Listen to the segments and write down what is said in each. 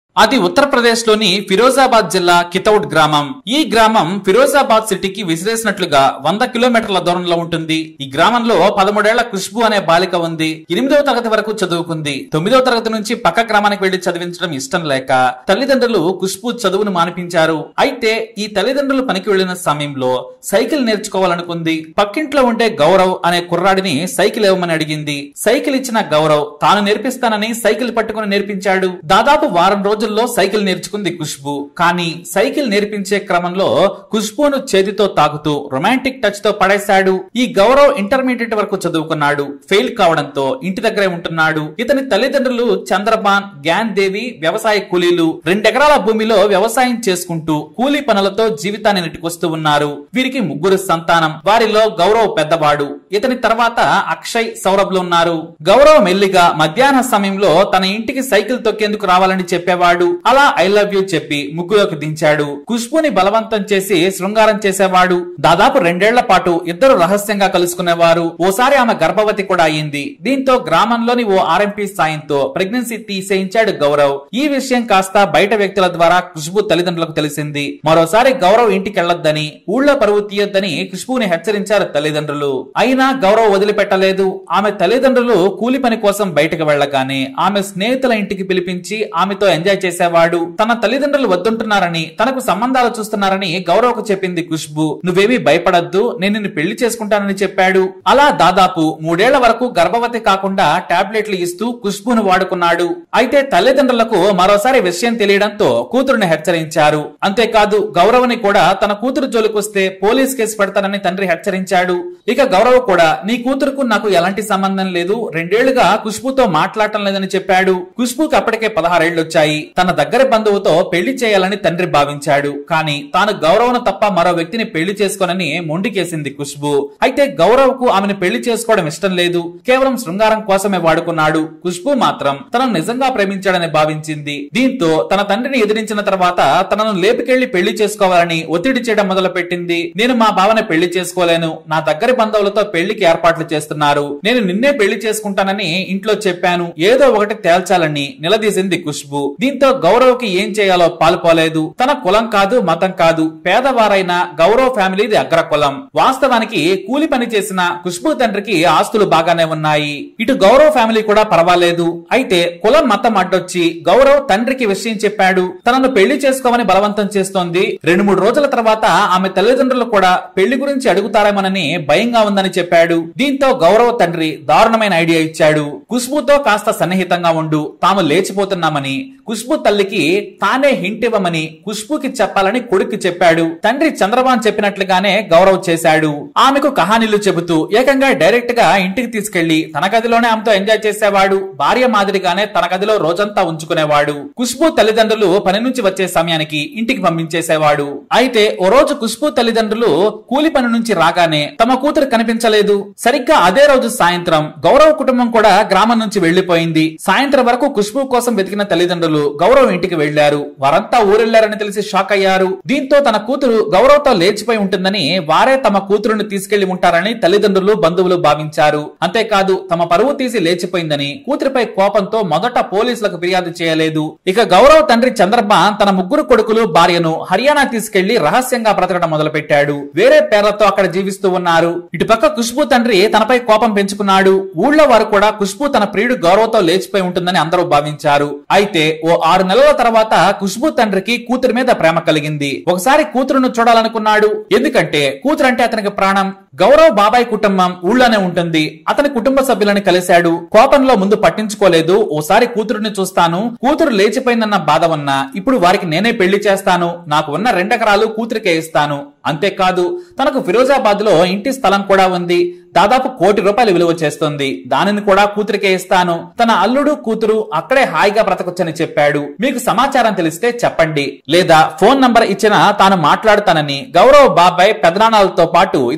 అది ఉత్తరప్రదేశ్ లోని ఫిరోజాబాద్ జిల్లా కితౌట్ గ్రామం ఈ గ్రామం ఫిరోజాబాద్ సిటీకి విసిరేసినట్లుగా వంద కిలోమీటర్ల దూరంలో ఉంటుంది ఈ గ్రామంలో పదమూడేళ్ల ఖుష్బు అనే బాలిక ఉంది ఎనిమిదవ తరగతి వరకు చదువుకుంది తొమ్మిదవ తరగతి నుంచి పక్క గ్రామానికి వెళ్లి చదివించడం ఇష్టం లేక తల్లిదండ్రులు ఖుష్బు చదువును మానిపించారు అయితే ఈ తల్లిదండ్రులు పనికి వెళ్లిన సమయంలో సైకిల్ నేర్చుకోవాలనుకుంది పక్కింట్లో ఉండే గౌరవ్ అనే కుర్రాడిని సైకిల్ ఇవ్వమని అడిగింది సైకిల్ ఇచ్చిన గౌరవ్ తాను నేర్పిస్తానని సైకిల్ పట్టుకుని నేర్పించాడు దాదాపు వారం రోజుల్లో సైకిల్ నేర్చుకుంది ఖుష్బు కానీ సైకిల్ నేర్పించే క్రమంలో ఖుష్బును చేతితో తాకుతూ రొమాంటిక్ టచ్ తో పడేశాడు ఈ గౌరవ్ ఇంటర్మీడియట్ వరకు చదువుకున్నాడు ఫెయిల్ కావడంతో ఇంటి దగ్గరే ఉంటున్నాడు ఇతని తల్లిదండ్రులు చంద్రబాన్ గ్యాన్ దేవి వ్యవసాయ కూలీలు రెండెకరాల భూమిలో వ్యవసాయం చేసుకుంటూ కూలీ పనులతో జీవితాన్ని నెట్టుకొస్తూ ఉన్నారు వీరికి ముగ్గురు సంతానం వారిలో గౌరవ్ పెద్దవాడు ఇతని తర్వాత అక్షయ్ సౌరభ్లు ఉన్నారు గౌరవ్ మెల్లిగా మధ్యాహ్న సమయంలో తన ఇంటికి సైకిల్ తొక్కేందుకు రావాలని చెప్పేవాడు అలా ఐ లవ్ యూ చెప్పి ముగ్గులోకి దించాడు ఖుష్బుని బలవంతం చేసి శృంగారం చేసేవాడు దాదాపు రెండేళ్ల పాటు ఇద్దరు రహస్యంగా కలుసుకునేవారు ఓసారి ఆమె గర్భవతి కూడా అయింది దీంతో గ్రామంలోని ఓ ఆర్ఎంపీ సాయంతో ప్రెగ్నెన్సీ తీసేయించాడు గౌరవ్ ఈ విషయం కాస్త బయట వ్యక్తుల ద్వారా ఖుష్బు తల్లిదండ్రులకు తెలిసింది మరోసారి గౌరవ్ ఇంటికి వెళ్లొద్దని ఊళ్ళో పరువు తీయొద్దని ఖుష్బుని హెచ్చరించారు తల్లిదండ్రులు అయినా గౌరవ్ వదిలిపెట్టలేదు ఆమె తల్లిదండ్రులు కూలి పని కోసం బయటకు వెళ్లగానే ఆమె స్నేహితుల ఇంటికి పిలిపించి ఆమెతో ఎంజాయ్ చేసేవాడు తన తల్లిదండ్రులు వద్దుంటున్నారని తనకు సంబంధాలు చూస్తున్నారని గౌరవ్కు చెప్పింది ఖుష్బు నువ్వేమీ భయపడద్దు నేను నిన్ను పెళ్లి చేసుకుంటానని చెప్పాడు అలా దాదాపు మూడేళ్ల వరకు గర్భవతి కాకుండా టాబ్లెట్లు ఇస్తూ ఖుష్బును వాడుకున్నాడు అయితే తల్లిదండ్రులకు మరోసారి విషయం తెలియడంతో కూతురుని హెచ్చరించారు అంతేకాదు గౌరవని కూడా తన కూతురు జోలికొస్తే పోలీస్ కేసు పెడతానని తండ్రి హెచ్చరించాడు ఇక గౌరవ్ కూడా నీ కూతురుకు నాకు ఎలాంటి సంబంధం లేదు రెండేళ్లుగా ఖుష్బుతో మాట్లాడటం లేదని చెప్పాడు ఖుష్బుకి అప్పటికే పదహారేళ్లు వచ్చాయి తన దగ్గర బంధువుతో పెళ్లి చేయాలని తండ్రి భావించాడు కానీ తాను గౌరవను తప్ప మరో వ్యక్తిని పెళ్లి చేసుకోనని మొండికేసింది ఖుష్బు అయితే గౌరవ్ కు ఆమెను పెళ్లి చేసుకోవడం ఇష్టం లేదు కేవలం శృంగారం కోసమే వాడుకున్నాడు ఖుష్బు మాత్రం తనను నిజంగా ప్రేమించాడని భావించింది దీంతో తన తండ్రిని ఎదిరించిన తర్వాత తనను లేపుకెళ్లి పెళ్లి చేసుకోవాలని ఒత్తిడి చేయడం మొదలు పెట్టింది నేను మా బావని పెళ్లి చేసుకోలేను నా దగ్గరి బంధువులతో పెళ్లికి ఏర్పాట్లు చేస్తున్నారు నేను నిన్నే పెళ్లి చేసుకుంటానని ఇంట్లో చెప్పాను ఏదో ఒకటి తేల్చాలని నిలదీసింది ఖుష్బు దీంతో గౌరవ్ కి ఏం చేయాలో పాల్పోలేదు తన కులం కాదు మతం కాదు పేదవారైన గౌరవ్ ఫ్యామిలీది అగ్ర కులం వాస్తవానికి కూలి పని చేసిన ఖుష్బు తండ్రికి ఆస్తులు బాగానే ఉన్నాయి ఇటు గౌరవ్ ఫ్యామిలీ కూడా పర్వాలేదు అయితే కులం మతం అడ్డొచ్చి గౌరవ్ తండ్రికి విషయం చెప్పాడు తనను పెళ్లి చేసుకోమని బలవంతం చేస్తోంది రెండు మూడు రోజుల తర్వాత ఆమె తల్లిదండ్రులు కూడా పెళ్లి గురించి అడుగుతారేమోనని భయంగా ఉందని చెప్పాడు దీంతో గౌరవ్ తండ్రి దారుణమైన ఐడియా ఇచ్చాడు ఖుష్బుతో కాస్త సన్నిహితంగా ఉండు తాము లేచిపోతున్నామని ఖుష్బు తల్లికి తానే హింట్ ఇవ్వమని ఖుష్బుకి చెప్పాలని కొడుకు చెప్పాడు తండ్రి చంద్రబాన్ చెప్పినట్లుగానే గౌరవ్ చేశాడు ఆమెకు కహానీలు చెబుతూ ఏకంగా డైరెక్ట్ గా ఇంటికి తీసుకెళ్లి తన గదిలోనే ఆమెతో ఎంజాయ్ చేసేవాడు భార్య మాదిరిగానే తన గదిలో రోజంతా ఉంచుకునేవాడు ఖుష్బు తల్లిదండ్రులు పని నుంచి వచ్చే సమయానికి ఇంటికి పంపించేసేవాడు అయితే ఓ రోజు ఖుష్బు తల్లిదండ్రులు కూలి పని నుంచి రాగానే తమ కూతురు కనిపించలేదు సరిగ్గా అదే రోజు సాయంత్రం గౌరవ్ కుటుంబం కూడా గ్రామం నుంచి వెళ్లిపోయింది సాయంత్రం వరకు ఖుష్బు కోసం వెతికిన తల్లిదండ్రులు గౌరవ్ ఇంటికి వెళ్లారు వారంతా ఊరెళ్లారని తెలిసి షాక్ అయ్యారు దీంతో తన కూతురు గౌరవ్తో లేచిపోయి ఉంటుందని వారే తమ కూతురుని తీసుకెళ్లి ఉంటారని తల్లిదండ్రులు బంధువులు భావించారు అంతేకాదు తమ పరువు తీసి లేచిపోయిందని కూతురిపై కోపంతో మొదట పోలీసులకు ఫిర్యాదు చేయలేదు ఇక గౌరవ్ తండ్రి చంద్రబాన్ తన ముగ్గురు కొడుకులు భార్యను హర్యానా తీసుకెళ్లి రహస్యంగా బ్రతకడం మొదలుపెట్టాడు వేరే పేర్లతో అక్కడ జీవిస్తూ ఉన్నారు ఇటుపక్క ఖుష్బు తండ్రి తనపై కోపం పెంచుకున్నాడు ఊళ్ళో వారు కూడా ఖుష్బు తన ప్రియుడు గౌరవ్తో లేచిపోయి ఉంటుందని అందరూ భావించారు అయితే ఓ ఆరు నెలల తర్వాత ఖుష్బు తండ్రికి కూతురి మీద ప్రేమ కలిగింది ఒకసారి కూతురును చూడాలనుకున్నాడు ఎందుకంటే కూతురు అంటే అతనికి ప్రాణం గౌరవ్ బాబాయ్ కుటుంబం ఊళ్ళోనే ఉంటుంది అతని కుటుంబ సభ్యులను కలిశాడు కోపంలో ముందు పట్టించుకోలేదు ఓసారి కూతురుని చూస్తాను కూతురు లేచిపోయిందన్న బాధ ఉన్నా ఇప్పుడు వారికి నేనే పెళ్లి చేస్తాను నాకు ఉన్న రెండెకరాలు కూతురికే ఇస్తాను అంతేకాదు తనకు ఫిరోజాబాద్ లో ఇంటి స్థలం కూడా ఉంది దాదాపు కోటి రూపాయలు విలువ చేస్తుంది దానిని కూడా కూతురికే ఇస్తాను తన అల్లుడు కూతురు అక్కడే హాయిగా బ్రతకొచ్చని చెప్పాడు మీకు సమాచారం తెలిస్తే చెప్పండి లేదా ఫోన్ నంబర్ ఇచ్చిన తాను మాట్లాడుతానని గౌరవ్ బాబాయ్ పెదనాన్నలతో పాటు ఇతర స్నేహితులు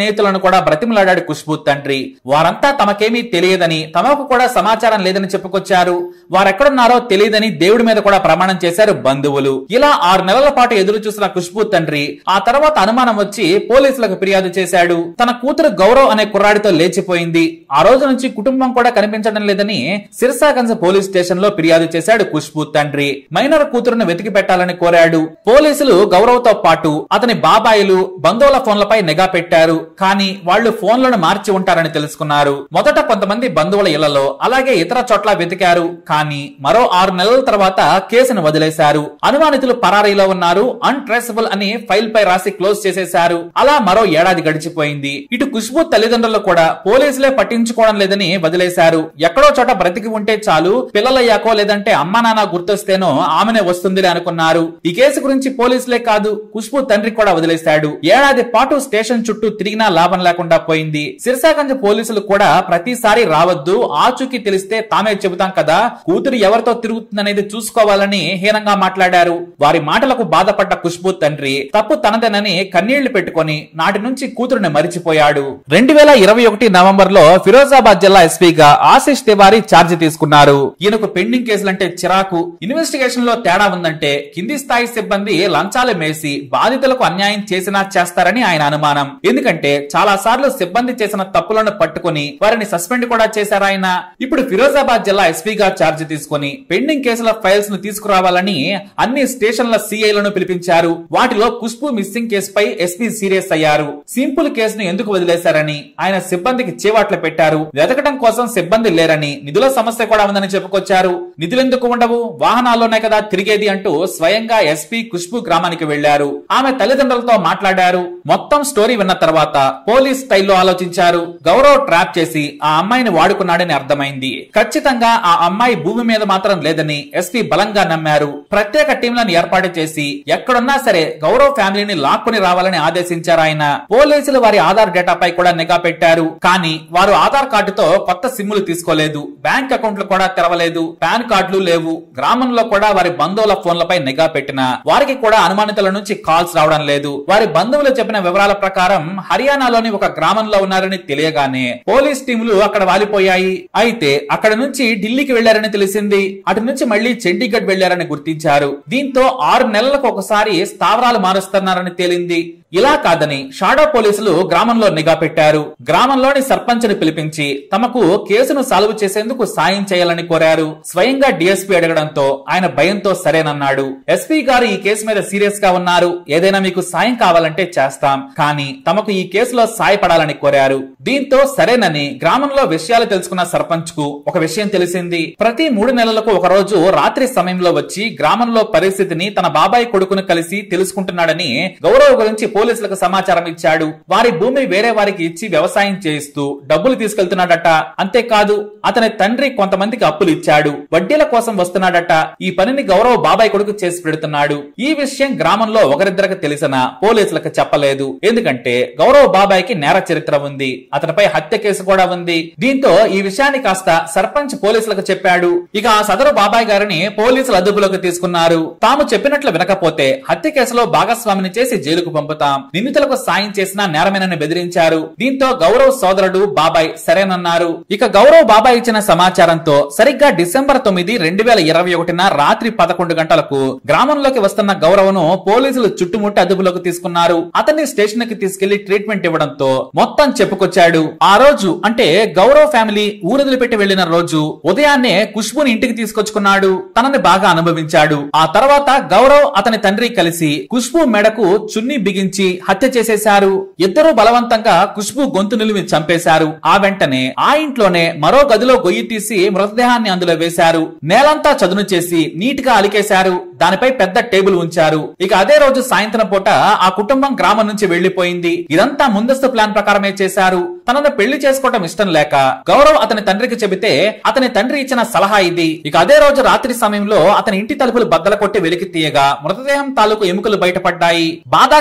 స్నేహితులను కూడా బ్రతిమలాడాడు ఖుష్బూ తండ్రి వారంతా తమకేమీ తెలియదని తమకు కూడా సమాచారం లేదని చెప్పుకొచ్చారు వారెక్కడున్నారో తెలియదని దేవుడి మీద కూడా ప్రమాణం చేశారు బంధువులు ఇలా ఆరు నెలల పాటు ఎదురు చూసిన ఖుష్బూ తండ్రి ఆ తర్వాత అనుమానం వచ్చి పోలీసులకు ఫిర్యాదు చేశాడు తన కూతురు గౌరవ్ అనే కుర్రాడితో లేచిపోయింది ఆ రోజు నుంచి కుటుంబం కూడా కనిపించడం లేదని సిర్సాగంజ్ పోలీస్ స్టేషన్ లో ఫిర్యాదు చేశాడు ఖుష్బూ తండ్రి మైనర్ కూతురును వెతికి పెట్టాలని కోరాడు పోలీసులు గౌరవ్ తో పాటు అతని బాబాయిలు బంధువుల ఫోన్లపై నిఘా పెట్టారు కానీ వాళ్ళు ఫోన్లను మార్చి ఉంటారని తెలుసుకున్నారు మొదట కొంతమంది బంధువుల ఇళ్లలో అలాగే ఇతర చోట్ల వెతికారు కానీ మరో ఆరు నెలల తర్వాత కేసును వదిలేశారు అనుమానితులు పరారీలో ఉన్నారు అన్ట్రేసబుల్ అని ఫైల్ పై రాసి క్లోజ్ చేసేశారు అలా మరో ఏడాది గడిచిపోయింది ఇటు ఖుష్బూ తల్లిదండ్రులు కూడా పోలీసులే పట్టించుకోవడం లేదని వదిలేశారు ఎక్కడో చోట బ్రతికి ఉంటే చాలు పిల్లలయ్యాకో లేదంటే అమ్మా నాన్న గుర్తొస్తేనో ఆమెనే వస్తుందిలే అనుకున్నారు ఈ కేసు గురించి పోలీసులే కాదు ఖుష్బూ తండ్రి కూడా వదిలేశాడు ఏడాది పాటు స్టేషన్ చుట్టూ తిరిగినా లాభం లేకుండా పోయింది సిరసాగంజ్ పోలీసులు కూడా ప్రతిసారి రావద్దు ఆచూకీ తెలిస్తే తామే చెబుతాం కదా కూతురు ఎవరితో తిరుగుతుందనేది చూసుకోవాలని హీనంగా మాట్లాడారు వారి మాటలకు బాధపడ్డ ఖుష్బూ తండ్రి తప్పు తనదేనని కన్నీళ్లు పెట్టుకొని నాటి నుంచి కూతురుని మరిచిపోయాడు రెండు వేల ఇరవై ఒకటి నవంబర్ లో ఫిరోజాబాద్ జిల్లా ఎస్పీగా ఆశిష్ తివారీ ఛార్జ్ తీసుకున్నారు ఈయనకు పెండింగ్ కేసులంటే చిరాకు ఇన్వెస్టిగేషన్ లో తేడా ఉందంటే కింది స్థాయి సిబ్బంది లంచాలు మేసి బాధితులకు అన్యాయం చేసినా చేస్తారని ఆయన అనుమానం ఎందుకంటే చాలా సార్లు సిబ్బంది చేసిన తప్పులను పట్టుకుని వారిని సస్పెండ్ కూడా చేశారు ఆయన ఇప్పుడు ఫిరోజాబాద్ జిల్లా ఎస్పీగా ఛార్జ్ తీసుకుని పెండింగ్ కేసుల ఫైల్స్ ను తీసుకురావాలని అన్ని స్టేషన్ల సిఐలను పిలిపించారు వాటిలో ఖుష్బు మిస్సింగ్ కేసుపై ఎస్పీ సీరియస్ అయ్యారు సింపుల్ కేసును ఎందుకు వదిలేశారని ఆయన సిబ్బందికి చేవాట్లు పెట్టారు వెతకడం కోసం సిబ్బంది లేరని నిధుల సమస్య కూడా ఉందని చెప్పుకొచ్చారు నిధులెందుకు ఉండవు వాహనాల్లోనే కదా తిరిగేది అంటూ స్వయంగా ఎస్పీ ఖుష్బు గ్రామానికి వెళ్లారు ఆమె తల్లిదండ్రులతో మాట్లాడారు మొత్తం స్టోరీ విన్న తర్వాత పోలీస్ స్టైల్లో ఆలోచించారు గౌరవ్ ట్రాప్ చేసి ఆ అమ్మాయిని వాడుకున్నాడని అర్థమైంది ఖచ్చితంగా ఆ అమ్మాయి భూమి మీద మాత్రం లేదని ఎస్పీ బలంగా నమ్మారు ప్రత్యేక టీంలను ఏర్పాటు చేసి ఎక్కడున్నా సరే గౌరవ్ ఫ్యామిలీని లాక్కుని రావాలని ఆదేశించారు ఆయన పోలీసులు వారి ఆధార్ డేటాపై కూడా నిఘా పెట్టారు కానీ వారు ఆధార్ కార్డుతో కొత్త సిమ్ములు తీసుకోలేదు బ్యాంక్ అకౌంట్లు కూడా తెరవలేదు పాన్ కార్డులు లేవు గ్రామంలో కూడా వారి బంధువుల ఫోన్లపై నిఘా పెట్టిన వారికి కూడా అనుమానితుల నుంచి కాల్స్ రావడం లేదు వారి బంధువులు చెప్పిన వివరాల ప్రకారం హర్యానాలోని ఒక గ్రామంలో ఉన్నారని తెలియగానే పోలీస్ టీములు అక్కడ వాలిపోయాయి అయితే అక్కడ నుంచి ఢిల్లీకి వెళ్లారని తెలిసింది అటు నుంచి మళ్లీ చండీగఢ్ వెళ్లారని గుర్తించారు దీంతో ఆరు నెలలకు ఒకసారి స్థావరాలు మారుస్తున్నారని తేలింది ఇలా కాదని షాడో పోలీసులు గ్రామంలో నిఘా పెట్టారు గ్రామంలోని సర్పంచ్ని పిలిపించి తమకు కేసును సాల్వ్ చేసేందుకు సాయం చేయాలని కోరారు స్వయంగా డిఎస్పీ అడగడంతో ఆయన భయంతో సరేనన్నాడు ఎస్పీ గారు ఈ కేసు మీద సీరియస్ గా ఉన్నారు ఏదైనా మీకు సాయం కావాలంటే చేస్తాం కానీ తమకు ఈ కేసులో సాయపడాలని కోరారు దీంతో సరేనని గ్రామంలో విషయాలు తెలుసుకున్న సర్పంచ్ కు ఒక విషయం తెలిసింది ప్రతి మూడు నెలలకు ఒక రోజు రాత్రి సమయంలో వచ్చి గ్రామంలో పరిస్థితిని తన బాబాయ్ కొడుకును కలిసి తెలుసుకుంటున్నాడని గౌరవ్ గురించి పోలీసులకు సమాచారం ఇచ్చాడు వారి భూమి వేరే వారికి ఇచ్చి వ్యవసాయం చేయిస్తూ డబ్బులు తీసుకెళ్తున్నాడట అంతేకాదు అతని తండ్రి కొంతమందికి అప్పులు ఇచ్చాడు వడ్డీల కోసం వస్తున్నాడట ఈ పనిని గౌరవ్ బాబాయ్ కొడుకు చేసి పెడుతున్నాడు ఈ విషయం గ్రామంలో ఒకరిద్దరికి తెలిసిన పోలీసులకు చెప్పలేదు ఎందుకంటే గౌరవ్ బాబాయ్ కి నేర చరిత్ర ఉంది అతనిపై హత్య కేసు కూడా ఉంది దీంతో ఈ విషయాన్ని కాస్త సర్పంచ్ పోలీసులకు చెప్పాడు ఇక ఆ సదరు బాబాయ్ గారిని పోలీసులు అదుపులోకి తీసుకున్నారు తాము చెప్పినట్లు వినకపోతే హత్య కేసులో భాగస్వామిని చేసి జైలుకు పంపుతాం నిందితులకు సాయం చేసినా నేరమేనని బెదిరించారు దీంతో గౌరవ్ సోదరుడు బాబాయ్ సరేనన్నారు ఇక గౌరవ్ బాబాయ్ ఇచ్చిన సమాచారంతో సరిగ్గా డిసెంబర్ తొమ్మిది రెండు వేల ఇరవై ఒకటిన రాత్రి పదకొండు గంటలకు గ్రామంలోకి వస్తున్న గౌరవ్ను పోలీసులు చుట్టుముట్టి అదుపులోకి తీసుకున్నారు అతన్ని స్టేషన్ కి తీసుకెళ్లి ట్రీట్మెంట్ ఇవ్వడంతో మొత్తం చెప్పుకొచ్చాడు ఆ రోజు అంటే గౌరవ్ ఫ్యామిలీ ఊరొదిలిపెట్టి వెళ్లిన రోజు ఉదయాన్నే ఖుష్బుని ఇంటికి తీసుకొచ్చుకున్నాడు తనని బాగా అనుభవించాడు ఆ తర్వాత గౌరవ్ అతని తండ్రి కలిసి ఖుష్బు మెడకు చున్నీ బిగించి హత్య చేసేశారు ఇద్దరూ బలవంతంగా ఖుష్బు గొంతు నిలిమి చంపేశారు ఆ వెంటనే ఆ ఇంట్లోనే మరో గదిలో గొయ్యి తీసి మృతదేహాన్ని అందులో వేశారు నేలంతా చదును చేసి నీట్ గా అలికేశారు దానిపై పెద్ద టేబుల్ ఉంచారు ఇక అదే రోజు సాయంత్రం పూట ఆ కుటుంబం గ్రామం నుంచి వెళ్లిపోయింది ఇదంతా ముందస్తు ప్లాన్ ప్రకారమే చేశారు తనను పెళ్లి చేసుకోవటం ఇష్టం లేక గౌరవ్ అతని తండ్రికి చెబితే అతని తండ్రి ఇచ్చిన సలహా ఇది ఇక అదే రోజు రాత్రి సమయంలో అతని ఇంటి తలుపులు బద్దల కొట్టి వెలికి తీయగా మృతదేహం తాలూకు ఎముకలు బయటపడ్డాయి బాధాకరమైన విషయం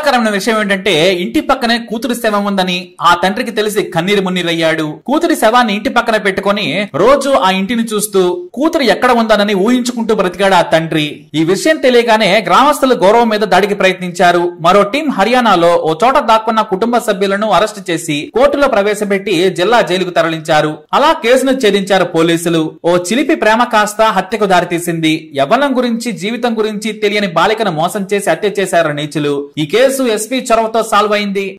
విషయం ఏంటంటే ఇంటి పక్కనే కూతురి శవం ఉందని ఆ తండ్రికి తెలిసి కన్నీరు మున్నీరయ్యాడు కూతురి శవాన్ని ఇంటి పక్కన పెట్టుకొని రోజు ఆ ఇంటిని చూస్తూ కూతురు ఎక్కడ ఉందనని ఊహించుకుంటూ బ్రతికాడు ఆ తండ్రి ఈ విషయం తెలియగానే గ్రామస్తులు గౌరవం మీద దాడికి ప్రయత్నించారు మరో టీం హర్యానాలో ఓ చోట దాక్కున్న కుటుంబ సభ్యులను అరెస్ట్ చేసి కోర్టులో ప్రవేశపెట్టి జిల్లా జైలుకు తరలించారు అలా కేసును ఛేదించారు పోలీసులు ఓ చిలిపి ప్రేమ కాస్త హత్యకు దారితీసింది యవ్వనం గురించి జీవితం గురించి తెలియని బాలికను మోసం చేసి హత్య చేశారు నీచులు ఈ కేసు ఎస్పీ చొరవతో సాల్వ్ అయింది